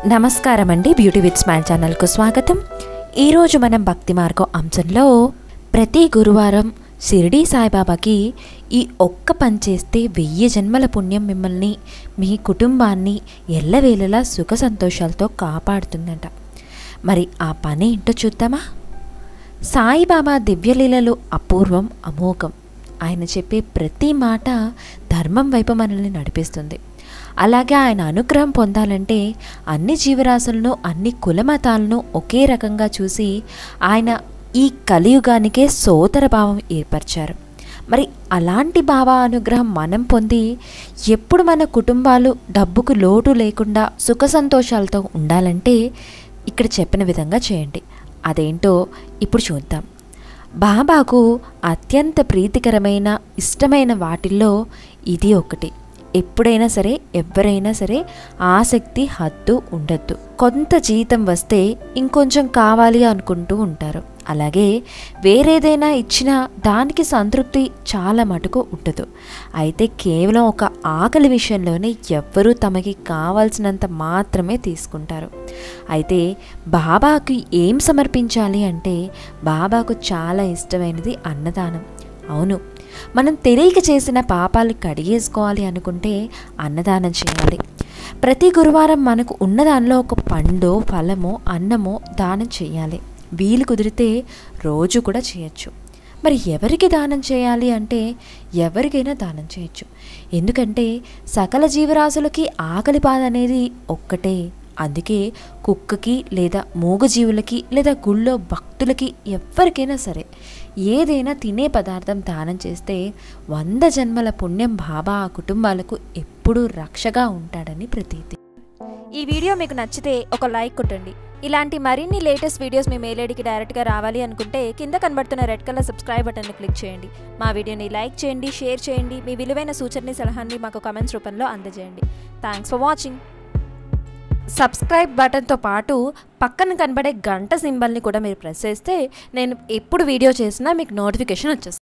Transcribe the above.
నమస్కారం అండి beauty with smile ఛానల్కు స్వాగతం ఈరోజు మనం భక్తి మార్గం అంశంలో ప్రతి గురువారం షిరిడి సాయిబాబాకి ఈ ఒక్క పని చేస్తే వెయ్యి జన్మల పుణ్యం మిమ్మల్ని మీ కుటుంబాన్ని ఎల్లవేళలా సుఖ సంతోషాలతో కాపాడుతుందంట మరి ఆ పని ఏంటో చూద్దామా సాయిబాబా దివ్యలీలలు అపూర్వం అమోఘం ఆయన చెప్పే ప్రతి మాట ధర్మం వైపు మనల్ని నడిపిస్తుంది అలాగే ఆయన అనుగ్రహం పొందాలంటే అన్ని జీవరాశులను అన్ని కులమతాలను ఒకే రకంగా చూసి ఆయన ఈ కలియుగానికే సోదర భావం ఏర్పరిచారు మరి అలాంటి బాబా అనుగ్రహం మనం పొంది ఎప్పుడు మన కుటుంబాలు డబ్బుకు లోటు లేకుండా సుఖ సంతోషాలతో ఉండాలంటే ఇక్కడ చెప్పిన విధంగా చేయండి అదేంటో ఇప్పుడు చూద్దాం బాబాకు అత్యంత ప్రీతికరమైన ఇష్టమైన వాటిల్లో ఇది ఒకటి ఎప్పుడైనా సరే ఎవరైనా సరే ఆసక్తి హద్దు ఉండద్దు కొంత జీతం వస్తే ఇంకొంచెం కావాలి అనుకుంటూ ఉంటారు అలాగే వేరేదైనా ఇచ్చినా దానికి సంతృప్తి చాలా మటుకు ఉండదు అయితే కేవలం ఒక ఆకలి విషయంలోనే ఎవ్వరూ తమకి కావాల్సినంత మాత్రమే తీసుకుంటారు అయితే బాబాకు ఏం సమర్పించాలి అంటే బాబాకు చాలా ఇష్టమైనది అన్నదానం అవును మనం తెలియక చేసిన పాపాలు కడిగేసుకోవాలి అనుకుంటే అన్నదానం చేయాలి ప్రతి గురువారం మనకు ఉన్న దానిలో ఒక పండు ఫలమో అన్నమో దానం చేయాలి వీలు కుదిరితే రోజు కూడా చేయొచ్చు మరి ఎవరికి దానం చేయాలి అంటే ఎవరికైనా దానం చేయొచ్చు ఎందుకంటే సకల జీవరాశులకి ఆకలి బాధ అనేది ఒక్కటే అందుకే కుక్కకి లేదా మూగజీవులకి లేదా గుళ్ళో భక్తులకి ఎవరికైనా సరే ఏదైనా తినే పదార్థం దానం చేస్తే వంద జన్మల పుణ్యం బాబా ఆ కుటుంబాలకు ఎప్పుడూ రక్షగా ఉంటాడని ప్రతీతి ఈ వీడియో మీకు నచ్చితే ఒక లైక్ కొట్టండి ఇలాంటి మరిన్ని లేటెస్ట్ వీడియోస్ మీ మెయిల్ డైరెక్ట్గా రావాలి అనుకుంటే కింద కనబడుతున్న రెడ్ కలర్ సబ్స్క్రైబ్ బటన్ని క్లిక్ చేయండి మా వీడియోని లైక్ చేయండి షేర్ చేయండి మీ విలువైన సూచనని సలహాన్ని మాకు కమెంట్స్ రూపంలో అందజేయండి థ్యాంక్స్ ఫర్ వాచింగ్ సబ్స్క్రైబ్ బటన్తో పాటు పక్కన కనబడే గంట సింబల్ని కూడా మీరు ప్రెస్ చేస్తే నేను ఎప్పుడు వీడియో చేసినా మీకు నోటిఫికేషన్ వచ్చేస్తుంది